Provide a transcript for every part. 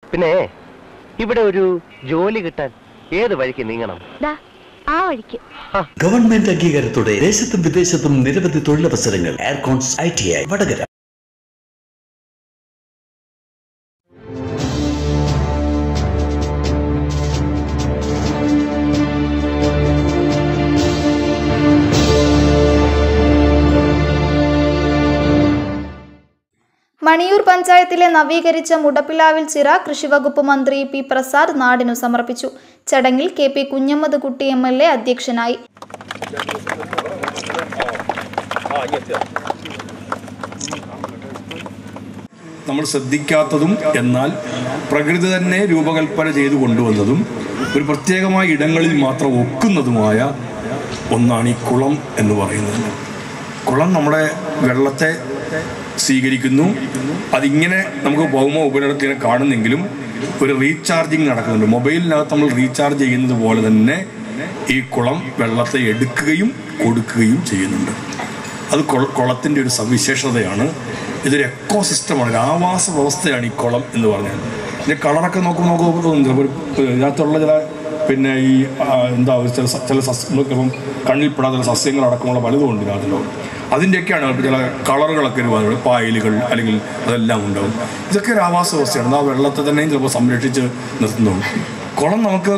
പിന്നെ ഇവിടെ ഒരു ജോലി കിട്ടാൻ ഏത് വഴിക്ക് നീങ്ങണം ദാ ആ വഴിക്ക് ഗവൺമെന്റ് അംഗീകാരത്തോടെ ദേശത്തും വിദേശത്തും നിരവധി തൊഴിലവസരങ്ങൾ എയർകോൺസ് I T I Vadakara Maniyur പഞ്ചായത്തിലെ നവീകരിച്ച മുടപ്പിലാവിൽ ചിറ കൃഷിവകുപ്പ് മന്ത്രി പി പ്രസാദ് നാടിനു സമർപ്പിച്ചു ചടങ്ങിൽ കെ പി കുഞ്ഞമ്മദ് കുട്ടി എം എൽ എ അധ്യക്ഷനായി നമ്മൾ ശ്രദ്ധിക്കാത്തതും എന്നാൽ പ്രകൃതി തന്നെ രൂപകൽപ്പന ചെയ്തു കൊണ്ടുവന്നതും ഒരു പ്രത്യേകമായ ഇടങ്ങളിൽ മാത്രം ഒക്കുന്നതുമായ ഒന്നാണ് ഈ കുളം എന്ന് പറയുന്നത് കുളം നമ്മുടെ വെള്ളത്തെ സ്വീകരിക്കുന്നു അതിങ്ങനെ നമുക്ക് ഭൗമ ഉപരിതലത്തിനെ കാണുന്നെങ്കിലും ഒരു റീചാർജിങ് നടക്കുന്നുണ്ട് മൊബൈലിനകത്ത് നമ്മൾ റീചാർജ് ചെയ്യുന്നത് പോലെ തന്നെ ഈ കുളം വെള്ളത്തെ എടുക്കുകയും കൊടുക്കുകയും ചെയ്യുന്നുണ്ട് അത് കൊള- കുളത്തിൻ്റെ ഒരു സവിശേഷതയാണ് ഇതൊരു എക്കോ സിസ്റ്റമാണ് ഒരു ആവാസ വ്യവസ്ഥയാണ് ഈ കുളം എന്ന് പറഞ്ഞാൽ ഇതിൻ്റെ കളറൊക്കെ നോക്കുമ്പോൾ നമുക്ക് തോന്നുന്നില്ല ഒരു ഒരു ഇതിനകത്തുള്ള ചില പിന്നെ ഈ ആ, എന്താ ഒരു ചില സ- ചില സസ്യങ്ങളൊക്കെ ഇപ്പം കണ്ണിൽപ്പെടാത്ത ചില സസ്യങ്ങളടക്കമുള്ള പലതും ഉണ്ട് ഇതിനകത്തുണ്ടാവും അതിൻ്റെയൊക്കെയാണ് ചിലപ്പോൾ ചില കളറുകളൊക്കെ ഒരു പായലുകൾ അല്ലെങ്കിൽ അതെല്ലാം ഉണ്ടാവും ഇതൊക്കെ ഒരു ആവാസ വ്യവസ്ഥയാണ് ആ വെള്ളത്തെ തന്നെയും ചിലപ്പോൾ സംരക്ഷിച്ച് നിർത്തുന്നുണ്ട് കുളം നമുക്ക്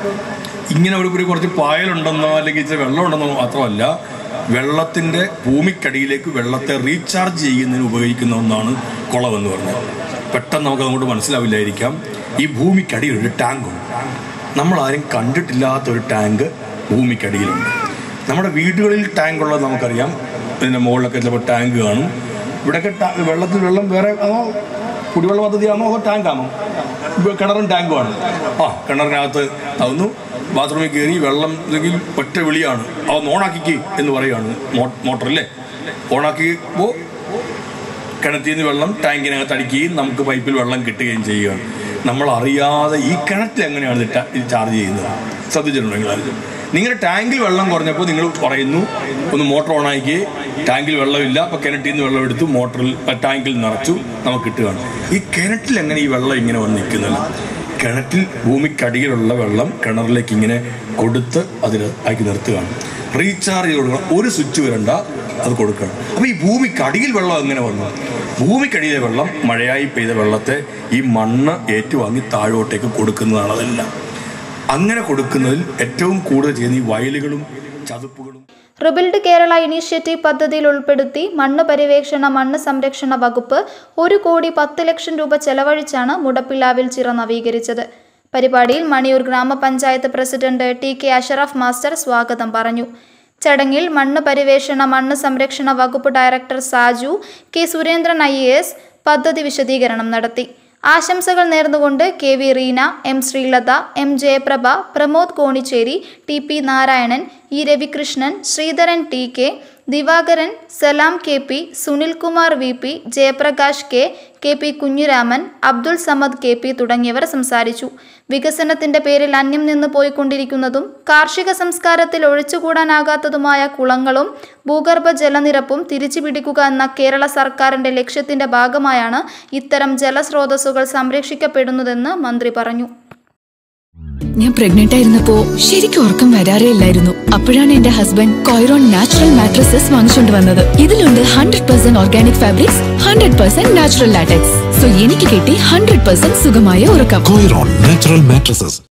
ഇങ്ങനെ ഒരു ഒരു കുറച്ച് പായലുണ്ടെന്നോ അല്ലെങ്കിൽ ഇച്ചിരി വെള്ളമുണ്ടെന്നോ മാത്രമല്ല വെള്ളത്തിൻ്റെ ഭൂമിക്കടിയിലേക്ക് വെള്ളത്തെ റീചാർജ് ചെയ്യുന്നതിന് ഉപയോഗിക്കുന്ന ഒന്നാണ് കുളം എന്ന് പറഞ്ഞാൽ പെട്ടെന്ന് നമുക്ക് അങ്ങോട്ട് മനസ്സിലാവില്ലായിരിക്കാം ഈ ഭൂമിക്കടിയിൽ ഒരു ടാങ്കുണ്ട് നമ്മൾ ആരും കണ്ടിട്ടില്ലാത്ത ഒരു ടാങ്ക് ഭൂമിക്കടിയിലുണ്ട് നമ്മുടെ വീടുകളിൽ ടാങ്ക് ഉള്ളത് നമുക്കറിയാം ഇതിൻ്റെ മുകളിലൊക്കെ ചിലപ്പോൾ ടാങ്ക് കാണും ഇവിടെയൊക്കെ ടാ- വെള്ളത്തിൽ വെള്ളം വേറെ അതോ കുടിവെള്ള പദ്ധതിയാണോ അതോ ടാങ്കാണോ ഇപ്പൊ കിണറും ടാങ്കുമാണ് ആ കിണറിനകത്ത് അതൊന്നു ബാത്റൂമിൽ കയറി വെള്ളം ഇല്ലെങ്കിൽ ഒറ്റ വിളിയാണ് അവ ഓണാക്കിക്ക് എന്ന് പറയുകയാണ് മോ- മോട്ടറല്ലേ ഓണാക്കിയപ്പോൾ കിണറ്റിൽ നിന്ന് വെള്ളം ടാങ്കിനകത്ത് അടിക്കുകയും നമുക്ക് പൈപ്പിൽ വെള്ളം കിട്ടുകയും ചെയ്യുകയാണ് നമ്മൾ അറിയാതെ ഈ കിണറ്റിൽ എങ്ങനെയാണ് ഇത് ട- ഇത് ചാർജ് ചെയ്യുന്നത് ശ്രദ്ധിച്ചിട്ടുണ്ടോ നിങ്ങൾ ആരെങ്കിലും? നിങ്ങളുടെ ടാങ്കിൽ വെള്ളം കുറഞ്ഞപ്പോൾ നിങ്ങൾ പറയുന്നു ഒന്ന് മോട്ടർ ഓണാക്കി ടാങ്കിൽ വെള്ളമില്ല അപ്പോൾ കിണറ്റിൽ നിന്ന് വെള്ളം എടുത്ത് മോട്ടറിൽ ആ, ടാങ്കിൽ നിറച്ചു നമുക്ക് കിട്ടുകയാണ് ഈ കിണറ്റിൽ എങ്ങനെ ഈ വെള്ളം ഇങ്ങനെ വന്ന് നിൽക്കുന്നില്ല കിണറ്റിൽ ഭൂമിക്കടിയിലുള്ള വെള്ളം കിണറിലേക്ക് ഇങ്ങനെ കൊടുത്ത് അതിന് ആക്കി നിർത്തുകയാണ് റീചാർജ് ചെയ്ത് കൊടുക്കണം ഒരു സ്വിച്ച് വരണ്ട അത് കൊടുക്കണം അപ്പോൾ ഈ ഭൂമിക്കടിയിൽ വെള്ളം എങ്ങനെ വന്നു ഭൂമിക്കടിയിലെ വെള്ളം മഴയായി പെയ്ത വെള്ളത്തെ ഈ മണ്ണ് ഏറ്റുവാങ്ങി താഴോട്ടേക്ക് കൊടുക്കുന്നതാണ് അതെല്ലാം അങ്ങനെ കൊടുക്കുന്നതിൽ ഏറ്റവും കൂടുതൽ ചെയ്യുന്ന ഈ വയലുകളും ചതുപ്പുകളും റിബിൽഡ് കേരള ഇനീഷ്യേറ്റീവ് പദ്ധതിയിൽ ഉൾപ്പെടുത്തി മണ്ണ് പര്യവേക്ഷണ മണ്ണ് സംരക്ഷണ വകുപ്പ് ഒരു കോടി പത്ത് ലക്ഷം രൂപ ചെലവഴിച്ചാണ് മുടപ്പിലാവിൽ ചിറ നവീകരിച്ചത് പരിപാടിയിൽ മണിയൂർ ഗ്രാമപഞ്ചായത്ത് president T K Ashraf master സ്വാഗതം പറഞ്ഞു ചടങ്ങിൽ മണ്ണ് പര്യവേഷണ മണ്ണ് സംരക്ഷണ വകുപ്പ് ഡയറക്ടർ സാജു കെ സുരേന്ദ്രൻ ഐ പദ്ധതി വിശദീകരണം നടത്തി ആശംസകൾ നേർന്നുകൊണ്ട് K V Reena M Sreelatha M Jayaprabha Pramod Konicheri T P Narayanan E Ravikrishnan Sreedharan T K Divakaran Salam K P Sunilkumar V P Jayaprakash K K P Kunhiraman Abdul Samad K P തുടങ്ങിയവർ സംസാരിച്ചു വികസനത്തിന്റെ പേരിൽ അന്യം നിന്ന് പോയിക്കൊണ്ടിരിക്കുന്നതും കാർഷിക സംസ്കാരത്തിൽ ഒഴിച്ചുകൂടാനാകാത്തതുമായ കുളങ്ങളും ഭൂഗർഭ ജലനിരപ്പും തിരിച്ചുപിടിക്കുക എന്ന കേരള സർക്കാരിന്റെ ലക്ഷ്യത്തിന്റെ ഭാഗമായാണ് ഇത്തരം ജലസ്രോതസ്സുകൾ സംരക്ഷിക്കപ്പെടുന്നതെന്ന് മന്ത്രി പറഞ്ഞു ഞാൻ പ്രഗ്നന്റ് ആയിരുന്നപ്പോ ശരിക്കും ഉറക്കം വരാറേ ഇല്ലായിരുന്നു അപ്പോഴാണ് എന്റെ ഹസ്ബൻഡ് കോയറോൺ നാച്ചുറൽ മാട്രസസ് വാങ്ങിച്ചുകൊണ്ട് വന്നത് ഇതിലുണ്ട് hundred percent organic fabrics hundred percent natural latex so എനിക്ക് കിട്ടി ഹൺഡ്രഡ് പെർസെന്റ് സുഖമായ ഉറക്കം Coiron Natural Mattresses